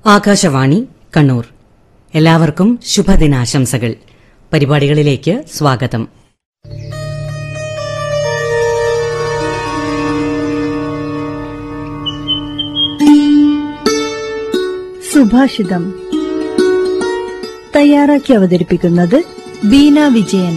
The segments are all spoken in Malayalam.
ആകാശവാണി കണ്ണൂർ എല്ലാവർക്കും ശുഭദിനാശംസകൾ പരിപാടികളിലേക്ക് സ്വാഗതം സുഭാഷിതം തയ്യാറാക്കി അവതരിപ്പിക്കുന്നത് ബീന വിജയൻ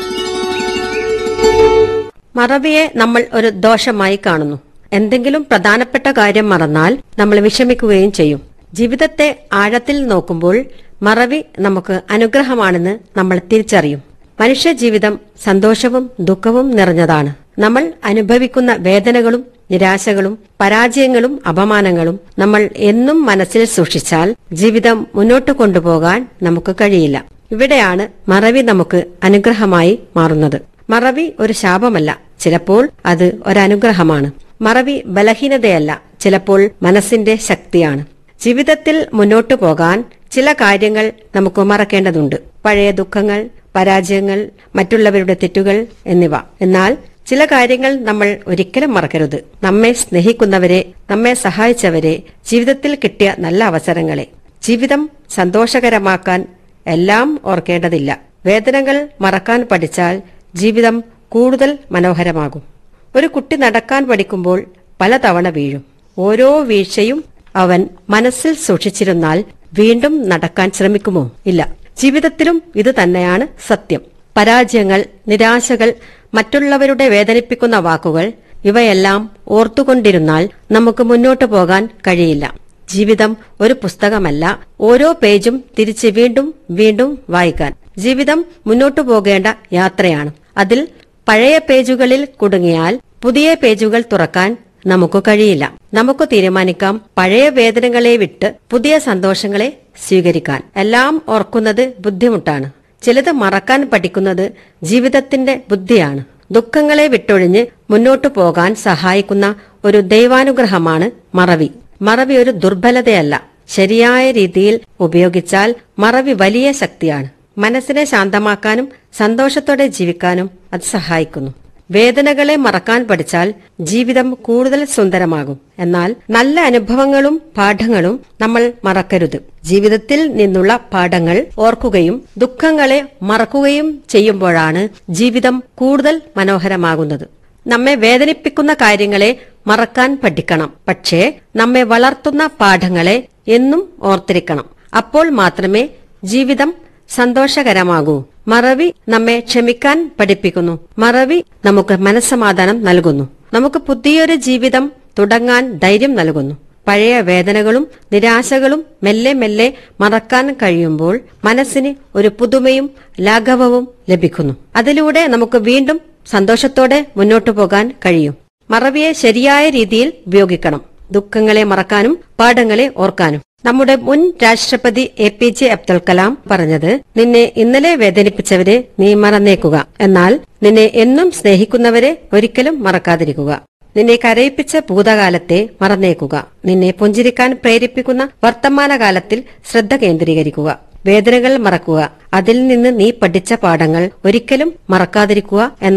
മറവിയെ നമ്മൾ ഒരു ദോഷമായി കാണുന്നു എന്തെങ്കിലും പ്രധാനപ്പെട്ട കാര്യം മറന്നാൽ നമ്മൾ വിഷമിക്കുകയും ചെയ്യും ജീവിതത്തെ ആഴത്തിൽ നോക്കുമ്പോൾ മറവി നമുക്ക് അനുഗ്രഹമാണെന്ന് നമ്മൾ തിരിച്ചറിയും മനുഷ്യ ജീവിതം സന്തോഷവും ദുഃഖവും നിറഞ്ഞതാണ് നമ്മൾ അനുഭവിക്കുന്ന വേദനകളും നിരാശകളും പരാജയങ്ങളും അപമാനങ്ങളും നമ്മൾ എന്നും മനസ്സിൽ സൂക്ഷിച്ചാൽ ജീവിതം മുന്നോട്ട് കൊണ്ടുപോകാൻ നമുക്ക് കഴിയില്ല ഇവിടെയാണ് മറവി നമുക്ക് അനുഗ്രഹമായി മാറുന്നത് മറവി ഒരു ശാപമല്ല ചിലപ്പോൾ അത് ഒരനുഗ്രഹമാണ് മറവി ബലഹീനതയല്ല ചിലപ്പോൾ മനസ്സിന്റെ ശക്തിയാണ് ജീവിതത്തിൽ മുന്നോട്ടു പോകാൻ ചില കാര്യങ്ങൾ നമുക്ക് മറക്കേണ്ടതുണ്ട് പഴയ ദുഃഖങ്ങൾ പരാജയങ്ങൾ മറ്റുള്ളവരുടെ തെറ്റുകൾ എന്നിവ എന്നാൽ ചില കാര്യങ്ങൾ നമ്മൾ ഒരിക്കലും മറക്കരുത് നമ്മെ സ്നേഹിക്കുന്നവരെ നമ്മെ സഹായിച്ചവരെ ജീവിതത്തിൽ കിട്ടിയ നല്ല അവസരങ്ങളെ ജീവിതം സന്തോഷകരമാക്കാൻ എല്ലാം ഓർക്കേണ്ടതില്ല വേദനകൾ മറക്കാൻ പഠിച്ചാൽ ജീവിതം കൂടുതൽ മനോഹരമാകും ഒരു കുട്ടി നടക്കാൻ പഠിക്കുമ്പോൾ പലതവണ വീഴും ഓരോ വീഴ്ചയും അവൻ മനസ്സിൽ സൂക്ഷിച്ചിരുന്നാൽ വീണ്ടും നടക്കാൻ ശ്രമിക്കുമോ ഇല്ല ജീവിതത്തിലും ഇത് തന്നെയാണ് സത്യം പരാജയങ്ങൾ നിരാശകൾ മറ്റുള്ളവരുടെ വേദനിപ്പിക്കുന്ന വാക്കുകൾ ഇവയെല്ലാം ഓർത്തുകൊണ്ടിരുന്നാൽ നമുക്ക് മുന്നോട്ടു പോകാൻ കഴിയില്ല ജീവിതം ഒരു പുസ്തകമല്ല ഓരോ പേജും തിരിച്ച് വീണ്ടും വീണ്ടും വായിക്കാൻ ജീവിതം മുന്നോട്ടു പോകേണ്ട യാത്രയാണ് അതിൽ പഴയ പേജുകളിൽ കുടുങ്ങിയാൽ പുതിയ പേജുകൾ തുറക്കാൻ നമുക്ക് കഴിയില്ല നമുക്ക് തീരുമാനിക്കാം പഴയ വേദനകളെ വിട്ട് പുതിയ സന്തോഷങ്ങളെ സ്വീകരിക്കാൻ എല്ലാം ഓർക്കുന്നത് ബുദ്ധിമുട്ടാണ് ചിലത് മറക്കാൻ പഠിക്കുന്നത് ജീവിതത്തിന്റെ ബുദ്ധിയാണ് ദുഃഖങ്ങളെ വിട്ടൊഴിഞ്ഞ് മുന്നോട്ടു പോകാൻ സഹായിക്കുന്ന ഒരു ദൈവാനുഗ്രഹമാണ് മറവി മറവി ഒരു ദുർബലതയല്ല ശരിയായ രീതിയിൽ ഉപയോഗിച്ചാൽ മറവി വലിയ ശക്തിയാണ് മനസ്സിനെ ശാന്തമാക്കാനും സന്തോഷത്തോടെ ജീവിക്കാനും അത് സഹായിക്കുന്നു വേദനകളെ മറക്കാൻ പഠിച്ചാൽ ജീവിതം കൂടുതൽ സുന്ദരമാകും എന്നാൽ നല്ല അനുഭവങ്ങളും പാഠങ്ങളും നമ്മൾ മറക്കരുത് ജീവിതത്തിൽ നിന്നുള്ള പാഠങ്ങൾ ഓർക്കുകയും ദുഃഖങ്ങളെ മറക്കുകയും ചെയ്യുമ്പോഴാണ് ജീവിതം കൂടുതൽ മനോഹരമാകുന്നത് നമ്മെ വേദനിപ്പിക്കുന്ന കാര്യങ്ങളെ മറക്കാൻ പഠിക്കണം പക്ഷേ നമ്മെ വളർത്തുന്ന പാഠങ്ങളെ എന്നും ഓർത്തിരിക്കണം അപ്പോൾ മാത്രമേ ജീവിതം സന്തോഷകരമാകൂ മറവി നമ്മെ ക്ഷമിക്കാൻ പഠിപ്പിക്കുന്നു മറവി നമുക്ക് മനസ്സമാധാനം നൽകുന്നു നമുക്ക് പുതിയൊരു ജീവിതം തുടങ്ങാൻ ധൈര്യം നൽകുന്നു പഴയ വേദനകളും നിരാശകളും മെല്ലെ മെല്ലെ മറക്കാൻ കഴിയുമ്പോൾ മനസ്സിന് ഒരു പുതുമയും ലാഘവവും ലഭിക്കുന്നു അതിലൂടെ നമുക്ക് വീണ്ടും സന്തോഷത്തോടെ മുന്നോട്ടു പോകാൻ കഴിയും മറവിയെ ശരിയായ രീതിയിൽ ഉപയോഗിക്കണം ദുഃഖങ്ങളെ മറക്കാനും പാഠങ്ങളെ ഓർക്കാനും നമ്മുടെ മുൻ രാഷ്ട്രപതി A P J Abdul Kalam പറഞ്ഞത് നിന്നെ ഇന്നലെ വേദനിപ്പിച്ചവരെ നീ മറന്നേക്കുക എന്നാൽ നിന്നെ എന്നും സ്നേഹിക്കുന്നവരെ ഒരിക്കലും മറക്കാതിരിക്കുക നിന്നെ കരയിപ്പിച്ച ഭൂതകാലത്തെ മറന്നേക്കുക നിന്നെ പുഞ്ചിരിക്കാൻ പ്രേരിപ്പിക്കുന്ന വർത്തമാനകാലത്തിൽ ശ്രദ്ധ കേന്ദ്രീകരിക്കുക വേദനകൾ മറക്കുക അതിൽ നിന്ന് നീ പഠിച്ച പാഠങ്ങൾ ഒരിക്കലും മറക്കാതിരിക്കുക എന്ന